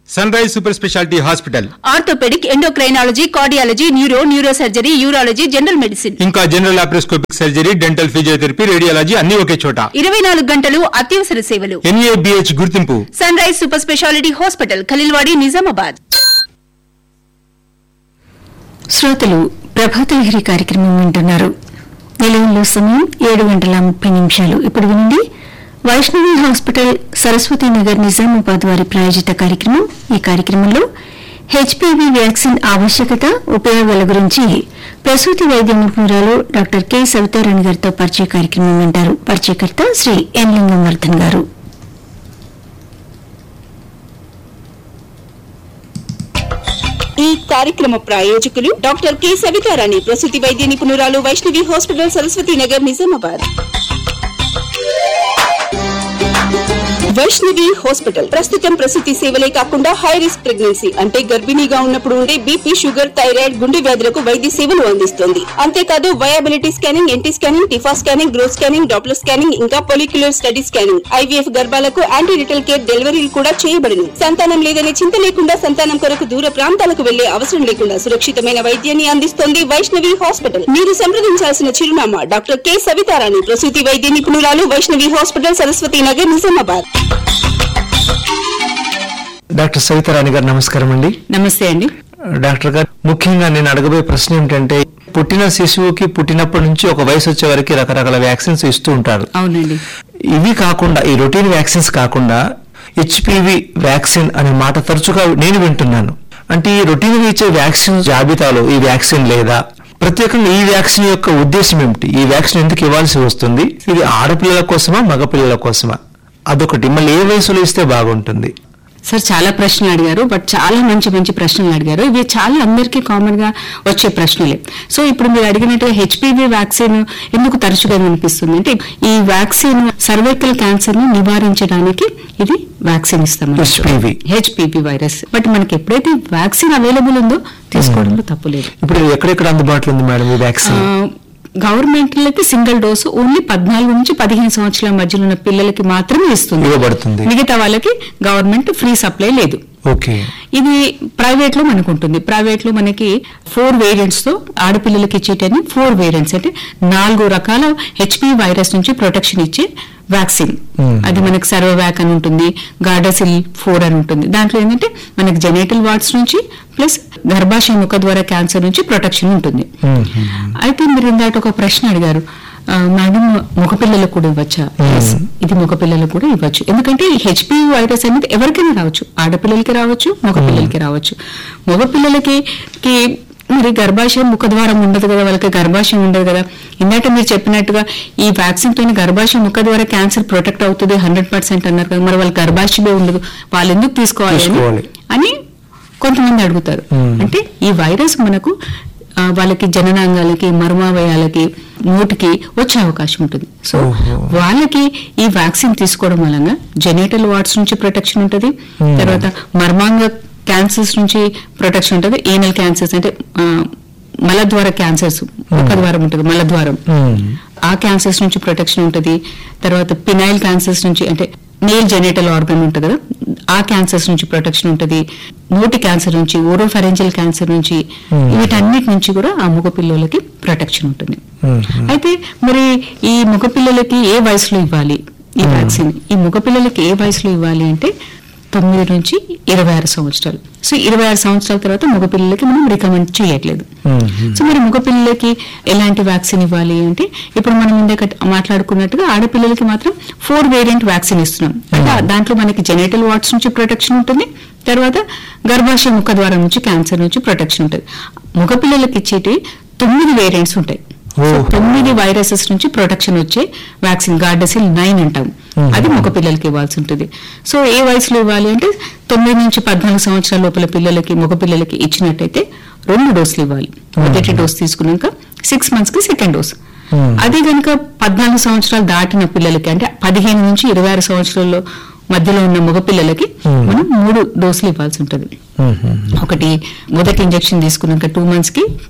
Sun Sunrise super speciality hospital orthopaedic endocrinology cardiology neuro neuro surgery urology general medicine ఇంకా general laparoscopic surgery dental physiotherapy radiology అన్ని ఒకే చోట ఇరవై నాలుగు గంటలు అత్యవసర సేవలు ఎన్ఏబిహెచ్ గుర్తింపు Sunrise super speciality hospital Khaleelwadi Nizamabad శ్రోతలు ప్రభాత లహరి కార్యక్రమం వింటున్నారు నిలయంలో సమయం ఏడు గంటల ముప్పై నిమిషాలు ఇప్పుడు వినండి వైష్ణవి హాస్పిటల్ సరస్వతి నగర్ నిజామాబాద్ వారి ప్రాయోజిత కార్యక్రమం ఈ కార్యక్రమంలో హెచ్పివి వ్యాక్సిన్ ఆవశ్యకత ఉపయోగాల గురించి ప్రసూతి వైద్య నిపుణురాలు డాక్టర్ కె సవితారాణి గారితో పరిచయ కార్యక్రమం వింటారు పరిచయకర్త శ్రీ ఎన్ లింగం వర్ధన్ గారు ఈ కార్యక్రమ ప్రాయోజకులు డాక్టర్ కె సవితారాణి ప్రసూతి వైద్య నిపుణురాలు వైష్ణవి హాస్పిటల్ సరస్వతి నగర్ నిజామాబాద్ వైష్ణవి హాస్పిటల్ ప్రస్తుతం ప్రసూతి సేవలే కాకుండా హై రిస్క్ ప్రెగ్నెన్సీ అంటే గర్భిణీగా ఉన్నప్పుడు ఉండే బీపీ షుగర్ థైరాయిడ్ గుండె వ్యాధులకు వైద్య సేవలు అందిస్తోంది అంతేకాదు viability scanning NT scanning TIFFA scanning growth scanning doppler scanning ఇంకా పొలిక్యులర్ స్టడీ స్కానింగ్ ఐవీఎఫ్ గర్భాలకు యాంటీరిటల్ కేర్ డెలివరీలు కూడా చేయబడును సంతానం లేదనే చింత లేకుండా సంతానం కొరకు దూర ప్రాంతాలకు వెళ్లే అవసరం లేకుండా సురక్షితమైన వైద్యాన్ని అందిస్తోంది వైష్ణవి హాస్పిటల్ మీరు సంప్రదించాల్సిన చిరునామా డాక్టర్ కె సవితారాణి ప్రసూతి వైద్య నిపుణురాలు వైష్ణవి హాస్పిటల్ సరస్వతి నగర్ నిజామాబాద్ డాక్టర్ సవితారాణి గారు నమస్కారం అండి నమస్తే అండి డాక్టర్ గారు ముఖ్యంగా నేను అడగబోయే ప్రశ్న ఏమిటంటే పుట్టిన శిశువుకి పుట్టినప్పటి నుంచి ఒక వయసు వచ్చే వరకు రకరకాల వ్యాక్సిన్స్ ఇస్తూ ఉంటారు అవునండి ఇవి కాకుండా ఈ రొటీన్ వ్యాక్సిన్స్ కాకుండా హెచ్పివి వ్యాక్సిన్ అనే మాట తరచుగా నేను వింటున్నాను అంటే ఈ రొటీన్ ఇచ్చే వ్యాక్సిన్ జాబితాలో ఈ వ్యాక్సిన్ లేదా ప్రత్యేకంగా ఈ వ్యాక్సిన్ యొక్క ఉద్దేశం ఏమిటి ఈ వ్యాక్సిన్ ఎందుకు ఇవ్వాల్సి వస్తుంది ఇది ఆడపిల్లల కోసమా మగపిల్లల కోసమా అదొకటి మళ్ళీ ఏ వయసులో ఇస్తే బాగుంటుంది సార్ చాలా ప్రశ్నలు అడిగారు బట్ చాలా మంచి మంచి ప్రశ్నలు అడిగారు ఇవి చాలా అందరికీ కామన్ గా వచ్చే ప్రశ్నలే సో ఇప్పుడు మీరు అడిగినట్టుగా హెచ్పివి వ్యాక్సిన్ ఎందుకు తరచుగా వినిపిస్తుంది అంటే ఈ వ్యాక్సిన్ సర్వైకల్ క్యాన్సర్ ని నివారించడానికి ఇది వ్యాక్సిన్ ఇస్తాం HPV. హెచ్పివి వైరస్ బట్ మనకి ఎప్పుడైతే వ్యాక్సిన్ అవైలబుల్ ఉందో తీసుకోవడంలో తప్పు లేదు ఇప్పుడు ఎక్కడెక్కడ అందుబాటులో ఉంది మేడం ఈ వ్యాక్సిన్ గవర్నమెంట్ లకి సింగిల్ డోసు ఓన్లీ పద్నాలుగు నుంచి పదిహేను సంవత్సరాల మధ్యలో ఉన్న పిల్లలకి మాత్రమే ఇస్తుంది ఇవ్వబడుతుంది. మిగతా వాళ్ళకి గవర్నమెంట్ ఫ్రీ సప్లై లేదు ఓకే ఇది ప్రైవేట్ లో మనకు ఉంటుంది ప్రైవేట్ లో మనకి ఫోర్ వేరియంట్స్ తో ఆడపిల్లలకి ఇచ్చేటని ఫోర్ వేరియంట్స్ అంటే నాలుగు రకాల హెచ్పి వైరస్ నుంచి ప్రొటెక్షన్ ఇచ్చే వ్యాక్సిన్ అది మనకి సర్వవ్యాక్ అని ఉంటుంది గార్డసిల్ ఫోర్ అని ఉంటుంది దాంట్లో ఏంటంటే మనకి జెనేటల్ వార్డ్స్ నుంచి ప్లస్ గర్భాశయ ముఖ ద్వారా క్యాన్సర్ నుంచి ప్రొటెక్షన్ ఉంటుంది అయితే మీరు ఇందాక ఒక ప్రశ్న అడిగారు ఆ, మేడం మగపిల్లలకు కూడా ఇవ్వచ్చా Yes, ఇది మగపిల్లలకు కూడా ఇవ్వచ్చు ఎందుకంటే ఈ హెచ్పి వైరస్ అనేది ఎవరికైనా రావచ్చు ఆడపిల్లలకి రావచ్చు మగపిల్లలకి రావచ్చు మగపిల్లలకి కి మరి గర్భాశయం ముఖద్వారం ఉండదు కదా వాళ్ళకి గర్భాశయం ఉండదు కదా ఇందాక మీరు చెప్పినట్టుగా ఈ వ్యాక్సిన్ తోని గర్భాశయం ముఖ ద్వారా క్యాన్సర్ ప్రొటెక్ట్ అవుతుంది హండ్రెడ్ పర్సెంట్ అన్నారు కదా మరి వాళ్ళ గర్భాశయమే ఉండదు వాళ్ళు ఎందుకు తీసుకోవాలి అని- తీసుకోవాలి. అని కొంతమంది అడుగుతారు అంటే ఈ వైరస్ మనకు ఆ, వాళ్ళకి జననాంగాలకి మర్మావయాలకి నోటికి వచ్చే అవకాశం ఉంటుంది సో వాళ్ళకి ఈ వ్యాక్సిన్ తీసుకోవడం వలన జెనేటల్ వార్డ్స్ నుంచి ప్రొటెక్షన్ ఉంటుంది తర్వాత మర్మాంగ క్యాన్సర్స్ నుంచి ప్రొటెక్షన్ ఉంటుంది ఏనల్ క్యాన్సర్స్ అంటే ఆ, మలద్వార క్యాన్సర్స్ ముఖద్వారం ఉంటుంది మలద్వారం ఆ క్యాన్సర్స్ నుంచి ప్రొటెక్షన్ ఉంటుంది తర్వాత పినైల్ క్యాన్సర్స్ నుంచి అంటే మేల్ జెనేటల్ ఆర్గన్ ఉంటుంది కదా ఆ క్యాన్సర్స్ నుంచి ప్రొటెక్షన్ ఉంటుంది నోటి క్యాన్సర్ నుంచి ఓరోఫరెంజల్ క్యాన్సర్ నుంచి వీటన్నిటి నుంచి కూడా ఆ మగ పిల్లలకి ప్రొటెక్షన్ ఉంటుంది అయితే మరి ఈ మగ పిల్లలకి ఏ వయసులో ఇవ్వాలి ఈ వ్యాక్సిన్ ఈ మగ పిల్లలకి ఏ వయసులో ఇవ్వాలి అంటే తొమ్మిది నుంచి ఇరవై ఆరు సంవత్సరాలు సో ఇరవై ఆరు సంవత్సరాల తర్వాత మగపిల్లలకి మనం రికమెండ్ చేయట్లేదు సో మరి మగపిల్లలకి ఎలాంటి వ్యాక్సిన్ ఇవ్వాలి అంటే ఇప్పుడు మనం ఇందాక మాట్లాడుకున్నట్టుగా ఆడపిల్లలకి మాత్రం ఫోర్ వేరియంట్ వ్యాక్సిన్ ఇస్తున్నాం అంటే ఆ దాంట్లో మనకి జెనేటల్ వార్డ్స్ నుంచి ప్రొటెక్షన్ ఉంటుంది తర్వాత గర్భాశయ ముఖ ద్వారం నుంచి క్యాన్సర్ నుంచి ప్రొటెక్షన్ ఉంటుంది మగపిల్లలకి ఇచ్చేటి తొమ్మిది వేరియంట్స్ ఉంటాయి సో తొమ్మిది వైరసెస్ నుంచి ప్రొటెక్షన్ వచ్చే వ్యాక్సిన్ గార్డసిల్ నైన్ అంటాం అది మగ పిల్లలకి ఇవ్వాల్సి ఉంటుంది సో ఏ వయసులో ఇవ్వాలి అంటే తొమ్మిది నుంచి పద్నాలుగు సంవత్సరాల లోపల పిల్లలకి మగ పిల్లలకి ఇచ్చినట్టయితే రెండు డోసులు ఇవ్వాలి మొదటి డోస్ తీసుకున్నాక సిక్స్ మంత్స్ కి సెకండ్ డోస్ అదే కనుక పద్నాలుగు సంవత్సరాలు దాటిన పిల్లలకి అంటే పదిహేను నుంచి ఇరవై ఆరు సంవత్సరాల్లో మధ్యలో ఉన్న మగ పిల్లలకి మనం మూడు డోసులు ఇవ్వాల్సి ఉంటుంది ఒకటి మొదటి ఇంజెక్షన్ తీసుకున్నాక టూ మంత్స్ కి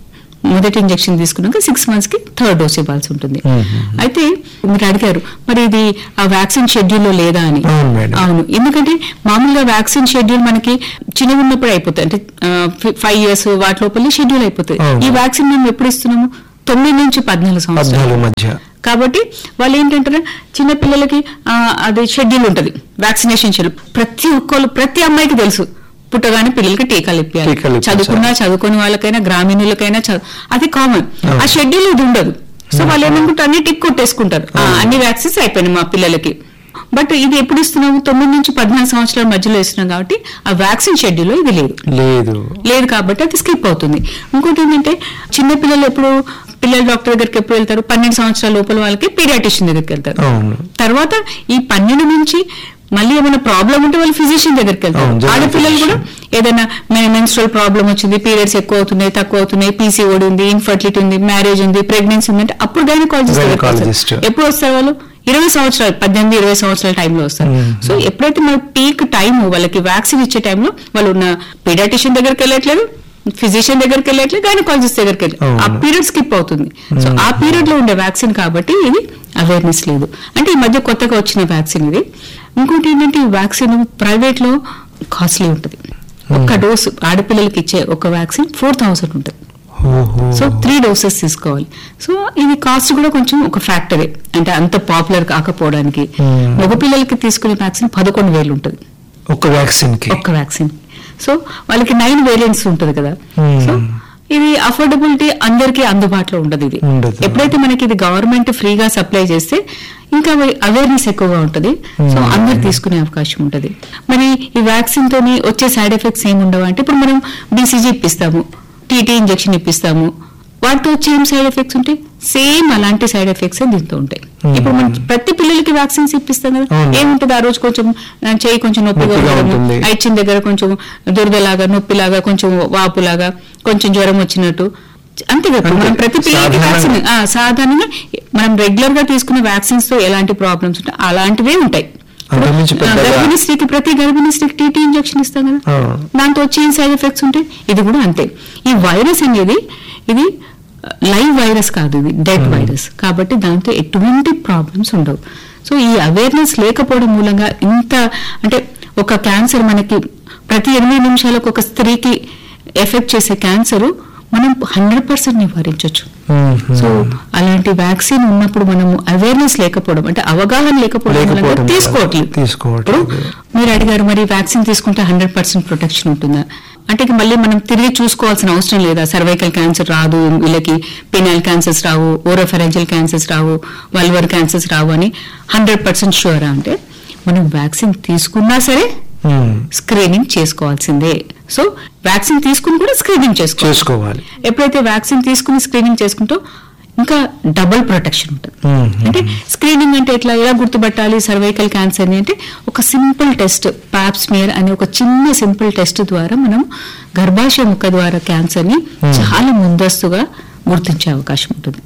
మొదటి ఇంజెక్షన్ తీసుకున్నాక సిక్స్ మంత్స్ కి థర్డ్ డోస్ ఇవ్వాల్సి ఉంటుంది అయితే మీరు అడిగారు మరి ఇది ఆ వ్యాక్సిన్ షెడ్యూల్ లో లేదా అని అవును మేడం. అవును ఎందుకంటే మామూలుగా వ్యాక్సిన్ షెడ్యూల్ మనకి చిన్నగా ఉన్నప్పుడు అయిపోతుంది అంటే ఫైవ్ ఇయర్స్ వాటి లోపల షెడ్యూల్ అయిపోతుంది అవును. ఈ వ్యాక్సిన్ మేము ఎప్పుడు ఇస్తున్నాము తొమ్మిది నుంచి పద్నాలుగు సంవత్సరాలు పద్నాలుగు మధ్య కాబట్టి వాళ్ళు ఏంటంటారు చిన్న పిల్లలకి ఆ, అది షెడ్యూల్ ఉంటది వ్యాక్సినేషన్ షెడ్యూల్ ప్రతి ఒక్కళ్ళు ప్రతి అమ్మాయికి తెలుసు పుట్టగానే పిల్లలకి టీకాలు ఇప్పించాలి టీకాలు ఇప్పించాలి. చదువుకున్నా చదువుకునే వాళ్ళకైనా గ్రామీణులకైనా చదువు అది కామన్ ఆ షెడ్యూల్ ఇది ఉండదు సో వాళ్ళు ఏమనుకుంటారు అన్ని టిక్ కొట్టేసుకుంటారు ఆ, అన్ని వ్యాక్సిన్స్ అయిపోయినాయి మా పిల్లలకి బట్ ఇది ఎప్పుడు ఇస్తున్నాము తొమ్మిది నుంచి పద్నాలుగు సంవత్సరాల మధ్యలో ఇస్తున్నాం కాబట్టి ఆ వ్యాక్సిన్ షెడ్యూల్లో ఇది లేదు లేదు లేదు కాబట్టి అది స్కిప్ అవుతుంది ఇంకోటి ఏంటంటే చిన్న పిల్లలు ఎప్పుడు పిల్లల డాక్టర్ దగ్గరికి ఎప్పుడు వెళ్తారు పన్నెండు సంవత్సరాల లోపల వాళ్ళకి పీడియాటిషియన్ దగ్గరికి వెళ్తారు అవును తర్వాత ఈ పన్నెండు నుంచి మళ్ళీ ఏమైనా ప్రాబ్లం ఉంటే వాళ్ళు ఫిజిషియన్ దగ్గరికి వెళ్తారు అవును, జనరల్ ఆడపిల్లలు కూడా physician. ఏదైనా మెన్స్ట్రల్ ప్రాబ్లం వచ్చింది పీరియడ్స్ ఎక్కువ అవుతున్నాయి తక్కువ అవుతున్నాయి పీసీఓడి ఉంది ఇన్ఫర్టిలిటీ ఉంది మ్యారేజ్ ఉంది ప్రెగ్నెన్సీ ఉంది అంటే అప్పుడు గైనకాలజిస్ట్ దగ్గరికి Gynecologist. వస్తారు. ఎప్పుడు వస్తారు వాళ్ళు ఇరవై సంవత్సరాలు పద్దెనిమిది ఇరవై సంవత్సరాల టైంలో వస్తారు సో ఎప్పుడైతే మన పీక్ టైం వాళ్ళకి వ్యాక్సిన్ ఇచ్చే టైంలో వాళ్ళు ఉన్న పీడియాటిషియన్ దగ్గరికి వెళ్ళట్లేదు ఫిజిషియన్ దగ్గరికి వెళ్ళట్లేదు గైనకాలజిస్ట్ దగ్గరికి వెళ్ళి ఆ అవును. పీరియడ్ స్కిప్ అవుతుంది సో ఆ పీరియడ్ లో ఉండే వ్యాక్సిన్ కాబట్టి ఇది అవేర్నెస్ లేదు అంటే ఈ మధ్య కొత్తగా వచ్చిన వ్యాక్సిన్ ఇది ఇంకోటి ఏంటంటే ఈ వ్యాక్సిన్ ప్రైవేట్ లో కాస్ట్లీ ఉంటుంది ఒక్క డోసు ఆడపిల్లలకి ఇచ్చే ఒక వ్యాక్సిన్ ఫోర్ థౌసండ్ ఉంటుంది ఓహో సో త్రీ డోసెస్ తీసుకోవాలి సో ఇది కాస్ట్ కూడా కొంచెం ఒక ఫ్యాక్టరే అంటే అంత పాపులర్ కాకపోవడానికి Hmm. మగపిల్లలకి తీసుకునే వ్యాక్సిన్ పదకొండు వేలు ఉంటుంది ఒక వ్యాక్సిన్ కి ఒక్క వ్యాక్సిన్ సో వాళ్ళకి నైన్ వేరియంట్స్ ఉంటుంది కదా Hmm. సో ఇది అఫోర్డబిలిటీ అందరికీ అందుబాటులో ఉండదు ఇది ఉండదు. ఎప్పుడైతే మనకి ఇది గవర్నమెంట్ ఫ్రీగా సప్లై చేస్తే ఇంకా అవేర్నెస్ ఎక్కువగా ఉంటుంది సో అందరు తీసుకునే అవకాశం ఉంటుంది మరి ఈ వ్యాక్సిన్ తోని వచ్చే సైడ్ ఎఫెక్ట్స్ ఏమి ఉండవు అంటే ఇప్పుడు మనం బీసీజీ ఇప్పిస్తాము టీటీ ఇంజెక్షన్ ఇప్పిస్తాము వాటితో వచ్చే ఏం సైడ్ ఎఫెక్ట్స్ ఉంటాయి సేమ్ అలాంటి సైడ్ ఎఫెక్ట్స్ దీంతో ఉంటాయి ఇప్పుడు మనం ప్రతి పిల్లలకి వ్యాక్సిన్స్ ఇప్పిస్తాం కదా అవును. ఏముంటుంది ఆ రోజు కొంచెం ఆ, చేయి కొంచెం నొప్పిగా నొప్పిగా ఉండడము, ఉంటుంది. ఆ ఇచ్చిన దగ్గర కొంచెం దురదలాగా నొప్పిలాగా కొంచెం వాపులాగా కొంచెం జ్వరం వచ్చినట్టు అంతే కదా అంతే. మనం ప్రతి పిల్లలకి సాధారణంగా- వ్యాక్సిన్ ఆ, సాధారణంగా మనం రెగ్యులర్ గా తీసుకునే వ్యాక్సిన్స్ తో ఎలాంటి ప్రాబ్లమ్స్ ఉంటాయి అలాంటివే ఉంటాయి అంతకుమించి ఆ, పెద్దగా- గర్భిణీ స్త్రీకి ప్రతి గర్భిణీ స్త్రీకి టీటీ ఇంజెక్షన్ ఇస్తాం కదా అవును. దాంతో వచ్చే సైడ్ ఎఫెక్ట్స్ ఉంటాయి ఇది కూడా అంతే ఈ వైరస్ అనేది ఇది లైవ్ వైరస్ కాదు ఇది డెడ్ వైరస్ కాబట్టి దాంతో ఎటువంటి ప్రాబ్లమ్స్ ఉండవు సో ఈ అవేర్నెస్ లేకపోవడం మూలంగా ఇంత అంటే ఒక క్యాన్సర్ మనకి ప్రతి ఎనిమిది నిమిషాలకు ఒక స్త్రీకి ఎఫెక్ట్ చేసే క్యాన్సర్ మనం హండ్రెడ్ పర్సెంట్ నివారించవచ్చు సో అలాంటి వ్యాక్సిన్ ఉన్నప్పుడు మనము అవేర్నెస్ లేకపోవడం అంటే అవగాహన లేకపోవడం మూలంగా లేకపోవడం వల్ల తీసుకోవట్లేదు తీసుకోవట్లేదు. ఇప్పుడు మీరు అడిగారు మరి వ్యాక్సిన్ తీసుకుంటే హండ్రెడ్ పర్సెంట్ ప్రొటెక్షన్ ఉంటుందా అంటే ఇక మళ్ళీ మనం తిరిగి చూసుకోవాల్సిన అవసరం లేదా సర్వైకల్ క్యాన్సర్ రాదు వీళ్ళకి పెనాల్ క్యాన్సర్స్ రావు ఓరోఫెరెంజల్ క్యాన్సర్స్ రావు వల్వర్ క్యాన్సర్స్ రావు అని హండ్రెడ్ పర్సెంట్ షూరా అంటే మనం వ్యాక్సిన్ తీసుకున్నా సరే స్క్రీనింగ్ చేసుకోవాల్సిందే సో వ్యాక్సిన్ తీసుకుని కూడా స్క్రీనింగ్ చేసుకోవాలి చేసుకోవాలి ఎప్పుడైతే వ్యాక్సిన్ తీసుకుని స్క్రీనింగ్ చేసుకుంటో ఇంకా డబుల్ ప్రొటెక్షన్ ఉంటుంది మ్మ్. అంటే స్క్రీనింగ్ అంటే ఎట్లా ఎలా గుర్తుపట్టాలి సర్వైకల్ క్యాన్సర్ ని అంటే ఒక సింపుల్ టెస్ట్ పాప్స్మియర్ అనే ఒక చిన్న సింపుల్ టెస్ట్ ద్వారా మనం గర్భాశయ ముఖ ద్వారా క్యాన్సర్ ని చాలా ముందస్తుగా గుర్తించే అవకాశం ఉంటుంది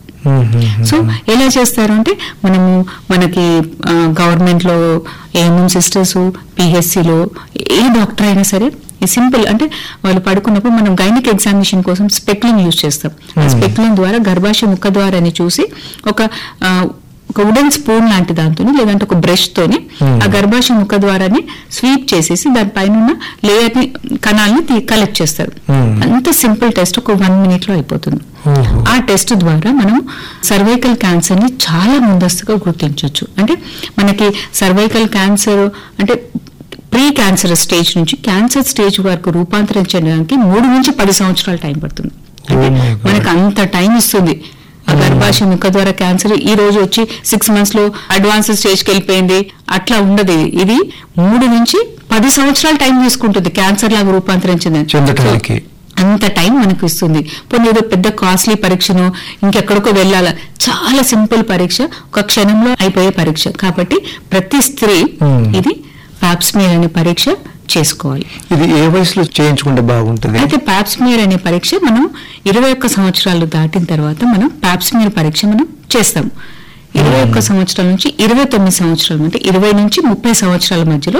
సో ఎలా చేస్తారు అంటే మనము మనకి గవర్నమెంట్ లో ఏఎంఎం సిస్టర్స్ పిహెచ్సిలో ఏ డాక్టర్ అయినా సరే ఈ సింపుల్ అంటే వాళ్ళు పడుకున్నప్పుడు మనం గైనిక్ ఎగ్జామినేషన్ కోసం స్పెక్లింగ్ యూజ్ చేస్తాం ఆ స్పెక్లింగ్ ద్వారా గర్భాశయ ముఖ ద్వారాని చూసి ఒక ఆ, ఒక వుడెన్ స్పూన్ లాంటి దాంతో లేదంటే ఒక బ్రష్ తోని ఆ గర్భాశయ ముఖ ద్వారాని స్వీప్ చేసేసి దానిపైన ఉన్న లేయర్ ని కణాలని కలెక్ట్ చేస్తారు అంత సింపుల్ టెస్ట్ ఒక వన్ మినిట్ లో అయిపోతుంది ఆ టెస్ట్ ద్వారా మనం సర్వైకల్ క్యాన్సర్ ని చాలా ముందస్తుగా గుర్తించవచ్చు అంటే మనకి సర్వైకల్ క్యాన్సర్ అంటే ప్రీ క్యాన్సర్ స్టేజ్ నుంచి క్యాన్సర్ స్టేజ్ వరకు రూపాంతరించడానికి మూడు నుంచి పది సంవత్సరాల టైం పడుతుంది అంటే Oh my God. మనకి అంత టైం ఇస్తుంది ఆ గర్భాశయ ముఖ ద్వారా క్యాన్సర్ ఈ రోజు వచ్చి సిక్స్ మంత్స్ లో అడ్వాన్స్ స్టేజ్ కి వెళ్ళిపోయింది అట్లా ఉండదు ఇది ఇది మూడు నుంచి పది సంవత్సరాల టైం తీసుకుంటుంది క్యాన్సర్ లాగా రూపాంతరించింది చెందటానికి. అంత టైం మనకు ఇస్తుంది పోనీ ఏదో పెద్ద కాస్ట్లీ పరీక్షను ఇంకెక్కడికో వెళ్ళాలా చాలా సింపుల్ పరీక్ష ఒక క్షణంలో అయిపోయే పరీక్ష కాబట్టి ప్రతి స్త్రీ Hmm. ఇది పాప్స్మియర్ అనే పరీక్ష చేసుకోవాలి ఇది ఏ వయసులో చేయించుకుంటే బాగుంటుంది అయితే పాప్స్మియర్ అనే పరీక్ష మనం ఇరవై ఒక్క సంవత్సరాలు దాటిన తర్వాత మనం పాప్స్మియర్ పరీక్ష మనం చేస్తాం ఇరవై ఒక్క సంవత్సరాల నుంచి ఇరవై తొమ్మిది సంవత్సరాలు అంటే ఇరవై నుంచి ముప్పై సంవత్సరాల మధ్యలో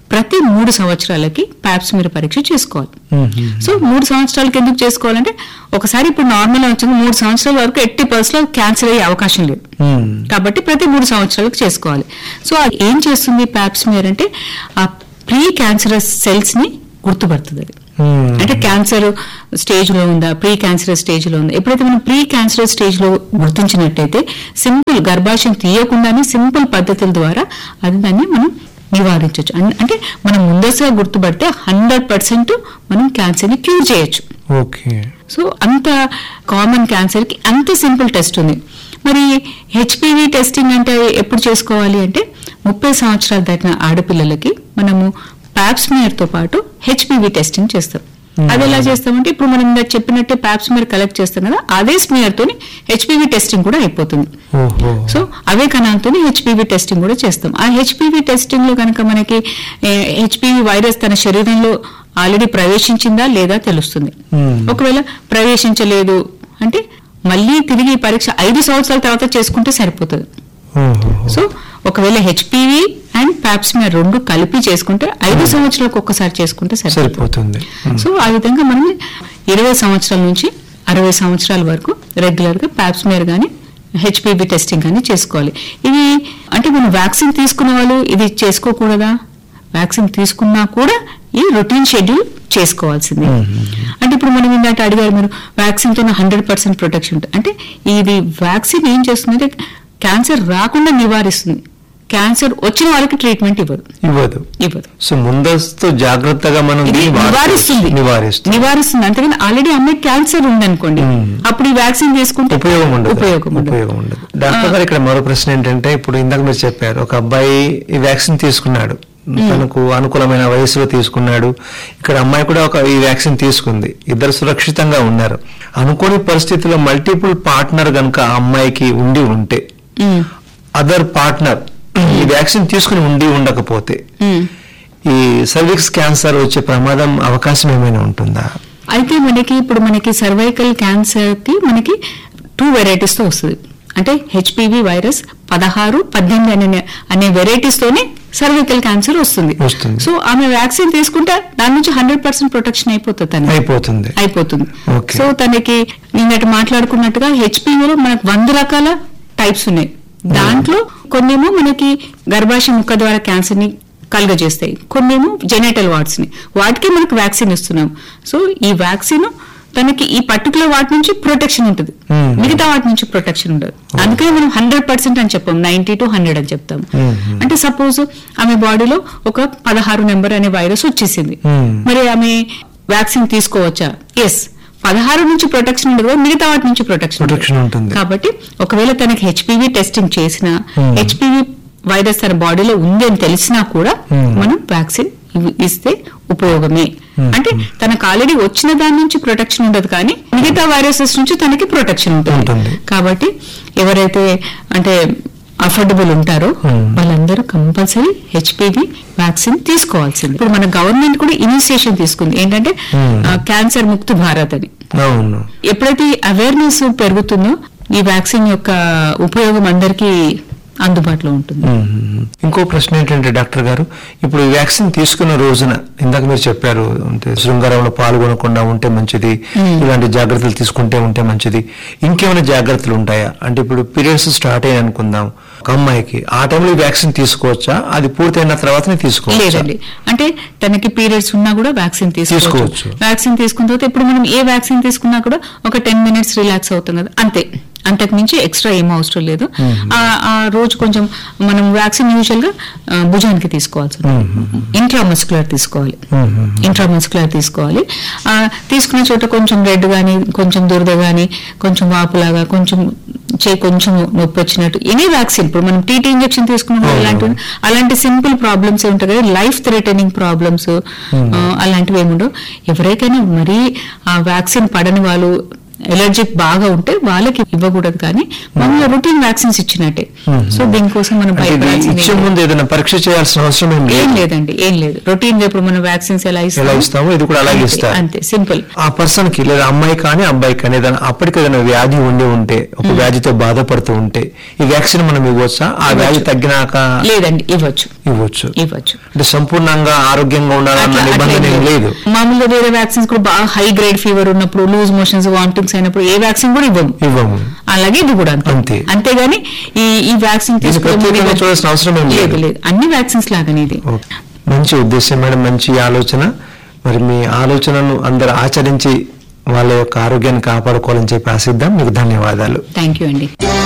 ప్రతి మూడు సంవత్సరాలకి ప్యాప్స్మిర్ పరీక్ష చేసుకోవాలి సో మూడు సంవత్సరాలకి ఎందుకు చేసుకోవాలంటే ఒకసారి ఇప్పుడు నార్మల్ వచ్చింది మూడు సంవత్సరాల వరకు ఎట్టి పర్సెంట్ క్యాన్సర్ అయ్యే అవకాశం లేదు కాబట్టి ప్రతి మూడు సంవత్సరాలకు చేసుకోవాలి సో అది ఏం చేస్తుంది ప్యాప్స్మియర్ అంటే ఆ ప్రీ క్యాన్సరస్ సెల్స్ ని గుర్తుపడుతుంది అది అంటే క్యాన్సర్ స్టేజ్ లో ఉందా ప్రీ క్యాన్సర్ స్టేజ్ లో ఉందా ఎప్పుడైతే మనం ప్రీ క్యాన్సర్ స్టేజ్ లో గుర్తించినట్టయితే సింపుల్ గర్భాశయం తీయకుండానే సింపుల్ పద్ధతుల ద్వారా అది దాన్ని మనం నివారించవచ్చు అంటే మనం ముందస్తుగా గుర్తుపడితే హండ్రెడ్ పర్సెంట్ మనం క్యాన్సర్ ని క్యూర్ చేయొచ్చు ఓకే సో అంత కామన్ క్యాన్సర్ కి అంత సింపుల్ టెస్ట్ ఉంది మరి హెచ్పివి టెస్టింగ్ అంటే ఎప్పుడు చేసుకోవాలి అంటే ముప్పై సంవత్సరాలు దాటిన ఆడపిల్లలకి మనము ప్యాప్స్మియర్ తో పాటు హెచ్పివి టెస్టింగ్ చేస్తాం అది ఎలా చేస్తామంటే ఇప్పుడు మనం ఇందాక చెప్పినట్టే ప్యాప్స్మియర్ కలెక్ట్ చేస్తాం కదా అదే స్మియర్ తోని హెచ్పివి టెస్టింగ్ కూడా అయిపోతుంది ఓహో సో అవే కణాలతో హెచ్పివి టెస్టింగ్ కూడా చేస్తాం ఆ హెచ్పివి టెస్టింగ్ లో కనుక మనకి హెచ్పివి వైరస్ తన శరీరంలో ఆల్రెడీ ప్రవేశించిందా లేదా తెలుస్తుంది ఒకవేళ ప్రవేశించలేదు అంటే మళ్ళీ తిరిగి ఈ పరీక్ష ఐదు సంవత్సరాల తర్వాత చేసుకుంటే సరిపోతుంది ఓహో సో ఒకవేళ హెచ్పివి అండ్ ప్యాప్స్మియర్ రెండు కలిపి చేసుకుంటే ఐదు సంవత్సరాలకు ఒక్కసారి చేసుకుంటే సరిపోతుంది సరిపోతుంది సో ఆ విధంగా మనం ఇరవై సంవత్సరాల నుంచి అరవై సంవత్సరాల వరకు రెగ్యులర్ గా ప్యాప్స్మియర్ గానీ హెచ్పివి టెస్టింగ్ కానీ చేసుకోవాలి ఇది అంటే మనం వ్యాక్సిన్ తీసుకున్న వాళ్ళు ఇది చేసుకోకూడదా వ్యాక్సిన్ తీసుకున్నా కూడా ఈ రొటీన్ షెడ్యూల్ చేసుకోవాల్సిందే అంటే ఇప్పుడు మనం ఇందాక అడిగారు మీరు వ్యాక్సిన్ తో హండ్రెడ్ పర్సెంట్ ప్రొటెక్షన్ ఉంటుంది అంటే ఇది వ్యాక్సిన్ ఏం చేస్తుందంటే క్యాన్సర్ రాకుండా నివారిస్తుంది క్యాన్సర్ వచ్చిన వాళ్ళకి ట్రీట్మెంట్ ఇవ్వదు ఇవ్వదు ఇవ్వదు సో ముందస్తు జాగ్రత్తగా మనం ఇది దీన్ని వాడుకోవచ్చు. నివారిస్తుంది నివారిస్తుంది నివారిస్తుంది అంతేగాని ఆల్రెడీ అమ్మాయి క్యాన్సర్ ఉందనుకోండి అప్పుడు ఈ వ్యాక్సిన్ తీసుకుంటే ఉపయోగం ఉండదు ఉపయోగం ఉండదు ఉపయోగం ఉండదు డాక్టర్ గారు ఇక్కడ మరో ప్రశ్న ఏంటంటే ఇప్పుడు ఇందాక మీరు చెప్పారు ఒక అబ్బాయి ఈ వ్యాక్సిన్ తీసుకున్నాడు తనకు అనుకూలమైన వయసులో తీసుకున్నాడు ఇక్కడ అమ్మాయి కూడా ఒక ఈ వ్యాక్సిన్ తీసుకుంది ఇద్దరు సురక్షితంగా ఉన్నారు అనుకోని పరిస్థితుల్లో మల్టిపుల్ పార్ట్నర్ గనుక ఆ అమ్మాయికి ఉండి ఉంటే ఉమ్, అదర్ పార్ట్నర్ ఈ వ్యాక్సిన్ తీసుకుని ఉండి ఉండకపోతే ఉమ్. ఈ సర్విక్స్ క్యాన్సర్ వచ్చే ప్రమాదం అవకాశం ఏమైనా ఉంటుందా అయితే మనకి ఇప్పుడు మనకి సర్వైకల్ క్యాన్సర్ కి మనకి టూ వెరైటీస్ తో వస్తుంది అంటే హెచ్పివి వైరస్ పదహారు పద్దెనిమిది అనే అనే వెరైటీస్ తోనే సర్వైకల్ క్యాన్సర్ వస్తుంది వస్తుంది. సో ఆమె వ్యాక్సిన్ తీసుకుంటే దాని నుంచి హండ్రెడ్ పర్సెంట్ ప్రొటెక్షన్ అయిపోతుంది తనకి. అయిపోతుంది అయిపోతుంది Okay. సో తనకి నిన్నటి మాట్లాడుకున్నట్టుగా హెచ్పివిలో మనకు వంద రకాల టైప్స్ ఉన్నాయి దాంట్లో కొన్నేమో మనకి గర్భాశయ ముక్క ద్వారా క్యాన్సర్ ని కలుగజేస్తాయి కొన్నేమో జెనేటల్ వార్డ్స్ ని వాటికి మనకు వ్యాక్సిన్ ఇస్తున్నాం సో ఈ వ్యాక్సిన్ తనకి ఈ పర్టికులర్ వాటి నుంచి ప్రొటెక్షన్ ఉంటుంది Hmm. మిగతా వాటి నుంచి ప్రొటెక్షన్ ఉండదు అందుకని మనం హండ్రెడ్ పర్సెంట్ అని చెప్పాం నైన్టీ టు హండ్రెడ్ అని చెప్తాం అంటే సపోజ్ ఆమె బాడీలో ఒక పదహారు నెంబర్ అనే వైరస్ వచ్చేసింది Hmm. మరి ఆమె వ్యాక్సిన్ తీసుకోవచ్చా ఎస్ పదహారు నుంచి ప్రొటెక్షన్ ఉండదు కదా, మిగతా వాటి నుంచి ప్రొటెక్షన్ Protection ఉంటుంది. కాబట్టి ఒకవేళ తనకి హెచ్పివి టెస్టింగ్ చేసినా Hmm. హెచ్పివి వైరస్ తన బాడీలో ఉంది అని తెలిసినా కూడా Hmm. మనం వ్యాక్సిన్ ఇవ్- ఇస్తే ఉపయోగమే అంటే తనకు ఆల్రెడీ వచ్చిన దాని నుంచి ప్రొటెక్షన్ ఉండదు కానీ మిగతా వైరసెస్ నుంచి తనకి ప్రొటెక్షన్ ఉంటుంది ఉంటుంది. కాబట్టి ఎవరైతే అంటే అఫోర్డబుల్ ఉంటారో Hmm. వాళ్ళందరూ కంపల్సరీ హెచ్పివి వ్యాక్సిన్ తీసుకోవాల్సింది ఇప్పుడు మన గవర్నమెంట్ కూడా ఇనిషియేషన్ తీసుకుంది ఏంటంటే Hmm. ఆ, క్యాన్సర్ ముక్త భారత్ అని అవును ఎప్పుడైతే అవేర్నెస్ పెరుగుతుందో ఈ వ్యాక్సిన్ యొక్క ఉపయోగం అందరికీ అందుబాటులో ఉంటుంది మ్మ్. ఇంకో ప్రశ్న ఏంటంటే డాక్టర్ గారు ఇప్పుడు ఈ వ్యాక్సిన్ తీసుకున్న రోజున ఇందాక మీరు చెప్పారు అంటే శృంగారంలో పాల్గొనకుండా ఉంటే మంచిది ఇలాంటి జాగ్రత్తలు తీసుకుంటే ఉంటే మంచిది ఇంకేమైనా జాగ్రత్తలు ఉంటాయా అంటే ఇప్పుడు పీరియడ్స్ స్టార్ట్ అయ్యాయి అనుకుందాం ఒక అమ్మాయికి ఆ టైంలో ఈ వ్యాక్సిన్ తీసుకోవచ్చా అది పూర్తయిన తర్వాతనే తీసుకోవచ్చా లేదండి అంటే తనకి పీరియడ్స్ ఉన్నా కూడా వ్యాక్సిన్ తీసుకోవచ్చు తీసుకోవచ్చు. వ్యాక్సిన్ తీసుకున్న తర్వాత ఇప్పుడు మనం ఏ వ్యాక్సిన్ తీసుకున్నా కూడా ఒక టెన్ మినిట్స్ రిలాక్స్ అవుతాం కదా అంతే అంతకు మించి ఎక్స్ట్రా ఏం అవసరం లేదు ఆ ఆ రోజు కొంచెం మనం వ్యాక్సిన్ యూజువల్ గా ఆ, భుజానికి తీసుకోవాల్సి ఇంట్రామస్కులర్ తీసుకోవాలి ఇంట్రామస్కులర్ తీసుకోవాలి ఆ, తీసుకున్న చోట కొంచెం రెడ్ గానీ కొంచెం దురద గానీ కొంచెం వాపులాగా కొంచెం చేయి కొంచెం నొప్పి వచ్చినట్టు ఎనీ వ్యాక్సిన్ ఇప్పుడు మనం టీటీ ఇంజెక్షన్ తీసుకున్నప్పుడు అలాంటి అలాంటి సింపుల్ ప్రాబ్లమ్స్ ఉంటాయి కదా లైఫ్ థ్రెటనింగ్ ప్రాబ్లమ్స్ అలాంటివి ఏముండవు ఎవరికైనా మరీ ఆ వ్యాక్సిన్ పడని వాళ్ళు ఎలర్జిక్ బాగా ఉంటే వాళ్ళకి ఇవ్వకూడదు కానీ మామూలుగా రొటీన్ వ్యాక్సిన్స్ ఇచ్చినట్టే సో దీనికోసం మనం అంటే ఇది భయపడాల్సింది ఇచ్చే ఏం ముందు ఏదైనా పరీక్ష చేయాల్సిన అవసరం ఏం ఏం లేదు లేదండి ఏం లేదు రొటీన్ గా ఇప్పుడు మనం వ్యాక్సిన్స్ ఎలా ఎలా ఇస్తామో ఇది కూడా అలాగే అంతే, ఇస్తారు అంతే సింపుల్ ఆ పర్సన్ కి లేదా అమ్మాయి కానీ అబ్బాయి కానీ ఏదైనా అప్పటికి ఏదైనా వ్యాధి ఉండి ఉంటే ఒక వ్యాధితో బాధపడుతూ ఉంటే ఈ వ్యాక్సిన్ మనం ఇవ్వచ్చా ఆ వ్యాధి తగ్గినాక లేదండి ఇవ్వచ్చు ఇవ్వచ్చు ఇవ్వచ్చు అంటే సంపూర్ణంగా ఆరోగ్యంగా ఉండాలన్న అట్లా- అట్లా నిబంధన ఏం ఏం లేదు మామూలుగా వేరే వ్యాక్సిన్స్ కూడా బాగా హై గ్రేడ్ ఫీవర్ ఉన్నప్పుడు లూజ్ మోషన్స్ వామిటింగ్స్ అయినప్పుడు ఏ వ్యాక్సిన్ కూడా ఇవ్వము ఇవ్వము అలాగే ఇది కూడా అంతే అంతే. అంతేగాని ఈ ఈ వ్యాక్సిన్ దీన్ని ప్రత్యేకంగా చూడాల్సిన అవసరం ఏం లేదు. లేదు లేదు అన్ని వ్యాక్సిన్స్ లాగానే ఇది ఓకే. మంచి ఉద్దేశం మేడం మంచి ఆలోచన మరి మీ ఆలోచనను అందరు ఆచరించి వాళ్ళ యొక్క ఆరోగ్యాన్ని కాపాడుకోవాలని చెప్పి ఆశిద్దాం మీకు ధన్యవాదాలు థ్యాంక్ యూ అండి